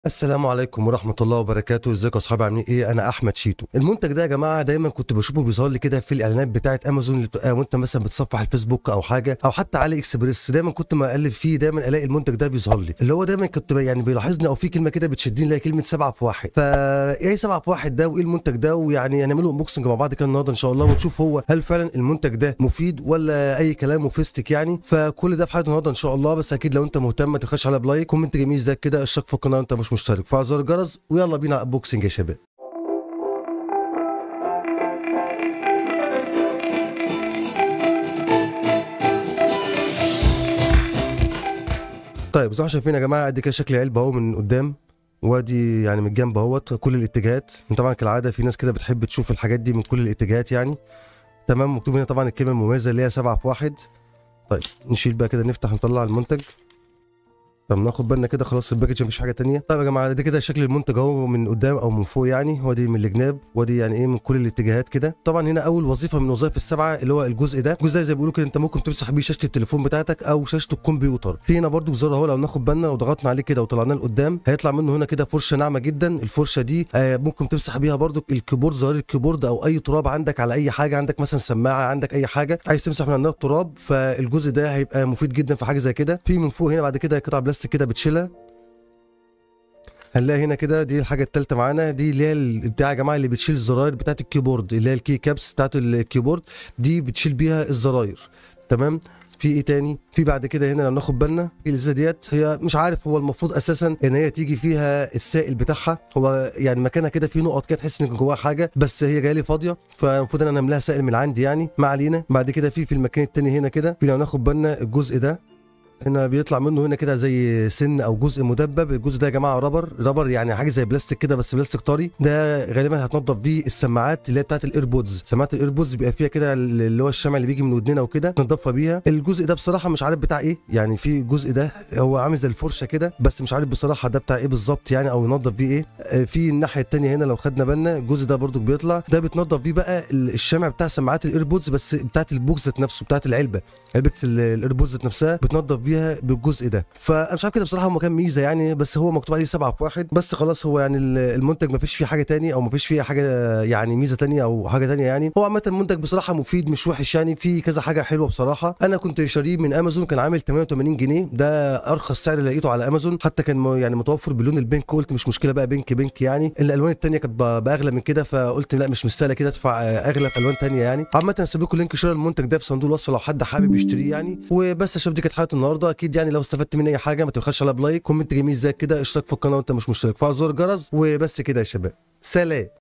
السلام عليكم ورحمة الله وبركاته، ازيكم يا اصحابي عاملين ايه؟ أنا أحمد شيتو. المنتج ده يا جماعة دايما كنت بشوفه بيظهر لي كده في الإعلانات بتاعة أمازون اللي بتبقى وأنت مثلا بتصفح الفيسبوك أو حاجة أو حتى علي إكسبريس، دايما كنت ما أقلب فيه دايما ألاقي المنتج ده بيظهر لي، اللي هو دايما كنت يعني بيلاحظني أو في كلمة كده بتشدني اللي هي كلمة سبعة في واحد. فا إيه سبعة في واحد ده وإيه المنتج ده ويعني هنعمله انبوكسنج مع بعض كده النهارده إن شاء الله ونشوف هو هل فعلا المنتج ده مفيد ولا أي كلام وفيستك يعني، فكل ده في حلقة النهارده إن شاء الله بس أكيد لو أنت مهتم ما تبخلش على بلايك، كومنت جميل زي كده، اشترك في القناة وأنت مش مشترك، وفعل زر الجرس ويلا بينا على البوكسنج يا شباب طيب زي ما شايفين يا جماعه ادي كده شكل علبه اهو من قدام وادي يعني من الجنب اهوت كل الاتجاهات طبعا كالعاده في ناس كده بتحب تشوف الحاجات دي من كل الاتجاهات يعني تمام مكتوب هنا طبعا الكلمه المميزه اللي هي سبعة في واحد طيب نشيل بقى كده نفتح نطلع المنتج طب ناخد بالنا كده خلاص الباكج مفيش حاجه تانية طيب يا جماعه ده كده شكل المنتج اهو من قدام او من فوق يعني ودي من الجناب ودي يعني ايه من كل الاتجاهات كده طبعا هنا اول وظيفه من وظائف السبعه اللي هو الجزء ده الجزء ده زي ما بيقولوا كده انت ممكن تمسح بيه شاشه التليفون بتاعتك او شاشه الكمبيوتر في هنا برده زر اهو لو ناخد بالنا لو ضغطنا عليه كده وطلعناه لقدام هيطلع منه هنا كده فرشه ناعمه جدا الفرشه دي آه ممكن تمسح بيها برده الكيبورد زرار الكيبورد او اي تراب عندك على اي حاجه عندك مثلا سماعه عندك اي حاجه عايز تمسح من عندها التراب فالجزء ده هيبقى مفيد جدا في حاجه زي كده في من فوق هنا بعد كده قطع بلاستيك كده بتشيلها هنلاقي هنا كده دي الحاجه الثالثه معانا دي اللي هي البتاع يا جماعه اللي بتشيل الزراير بتاعت الكيبورد اللي هي الكي كابس بتاعت الكيبورد دي بتشيل بيها الزراير تمام في ايه تاني في بعد كده هنا لو ناخد بالنا في الازازه ديت هي مش عارف هو المفروض اساسا ان هي تيجي فيها السائل بتاعها هو يعني مكانها كده فيه نقط كده تحس ان جواها حاجه بس هي جايه لي فاضيه فالمفروض انا املاها سائل من عندي يعني ما علينا بعد كده في في المكان التاني هنا كده في لو ناخد بالنا الجزء ده هنا بيطلع منه هنا كده زي سن او جزء مدبب الجزء ده يا جماعه رابر رابر يعني حاجه زي بلاستيك كده بس بلاستيك طري ده غالبا هتنضف بيه السماعات اللي هي بتاعت الايربودز سماعات الايربودز بيبقى فيها كده اللي هو الشمع اللي بيجي من ودننا وكده تنضفها بيها الجزء ده بصراحه مش عارف بتاع ايه يعني في الجزء ده هو عامل زي الفرشه كده بس مش عارف بصراحه ده بتاع ايه بالظبط يعني او ينضف بيه ايه في الناحيه الثانيه هنا لو خدنا بالنا الجزء ده برضو بيطلع ده بتنضف بيه بقى الشمع بتاع سماعات الايربودز بس بتاعت البوكس ذات نفسه بتاعت العلبه علبه الايربودز ذات نفسها بتنضف بيها بالجزء ده فانا مش عارف كده بصراحه هو كان ميزه يعني بس هو مكتوب عليه سبعة في واحد بس خلاص هو يعني المنتج ما فيش فيه حاجه تاني او ما فيش فيه حاجه يعني ميزه تانية او حاجه تانية يعني هو عامه المنتج بصراحه مفيد مش وحش يعني في كذا حاجه حلوه بصراحه انا كنت شاريه من امازون كان عامل 88 جنيه ده ارخص سعر لقيته على امازون حتى كان يعني متوفر باللون البينك قلت مش مشكله بقى بينك بينك يعني الالوان التانية كانت باغلى من كده فقلت لا مش مستاهله كده ادفع اغلى في الوان تانية يعني عامه هسيب لكم لينك شراء المنتج ده في صندوق الوصف لو حد حابب يشتريه يعني وبس اشوف دي كانت حلقه النهارده اكيد يعني لو استفدت من اي حاجه ما تبخلش على بلايك كومنت جميل زي كده اشترك في القناه وانت مش مشترك فعل زر الجرس وبس كده يا شباب سلام